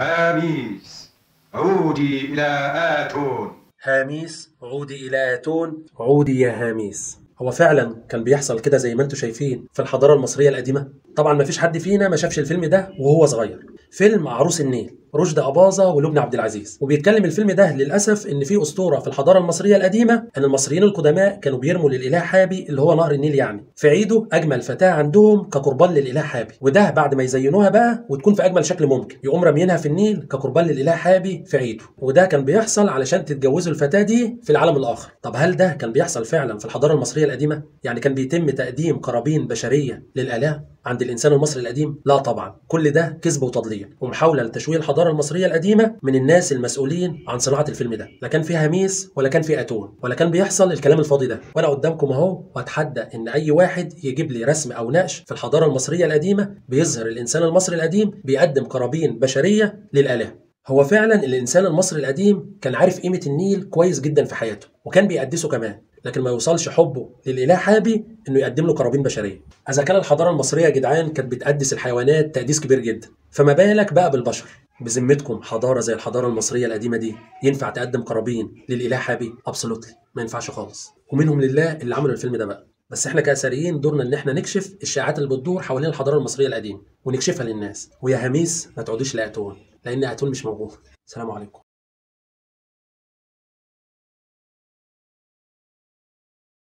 هاميس عودي إلى آتون هاميس عودي إلى آتون عودي يا هاميس هو فعلا كان بيحصل كده زي ما انتم شايفين في الحضارة المصرية القديمة طبعا ما فيش حد فينا ما شافش الفيلم ده وهو صغير فيلم عروس النيل رشدي أباظة ولبنى عبد العزيز وبيتكلم الفيلم ده للأسف إن في أسطورة في الحضارة المصرية القديمة أن المصريين القدماء كانوا بيرموا للإله حابي اللي هو نهر النيل يعني في عيده أجمل فتاة عندهم كقربان للإله حابي وده بعد ما يزينوها بقى وتكون في أجمل شكل ممكن يقوم رامينها في النيل كقربان للإله حابي في عيده وده كان بيحصل علشان تتجوزوا الفتاة دي في العالم الآخر طب هل ده كان بيحصل فعلا في الحضارة المصرية القديمة يعني كان بيتم تقديم قرابين بشرية للآلهة عند الإنسان المصري القديم لا طبعا كل ده كذب وتضليل ومحاولة لتشويه الحضارة المصرية القديمة من الناس المسؤولين عن صناعة الفيلم ده لا كان في هميس ولا كان في أتون ولا كان بيحصل الكلام الفاضي ده وأنا قدامكم أهو وأتحدى إن أي واحد يجيب لي رسم أو نقش في الحضارة المصرية القديمة بيظهر الإنسان المصري القديم بيقدم قرابين بشرية للآلهة هو فعلا الإنسان المصري القديم كان عارف قيمة النيل كويس جدا في حياته وكان بيقدسه كمان لكن ما يوصلش حبه للاله حابي انه يقدم له قرابين بشريه اذا كان الحضاره المصريه يا جدعان كانت بتقدس الحيوانات تقديس كبير جدا فما بالك بقى بالبشر بذمتكم حضاره زي الحضاره المصريه القديمه دي ينفع تقدم قرابين للاله حابي ابسولوتلي ما ينفعش خالص ومنهم لله اللي عملوا الفيلم ده بقى بس احنا كاثريين دورنا ان احنا نكشف الشائعات اللي بتدور حوالين الحضاره المصريه القديمه ونكشفها للناس ويا هميس ما تقعدوش لاتون لان اتون مش موجود سلام عليكم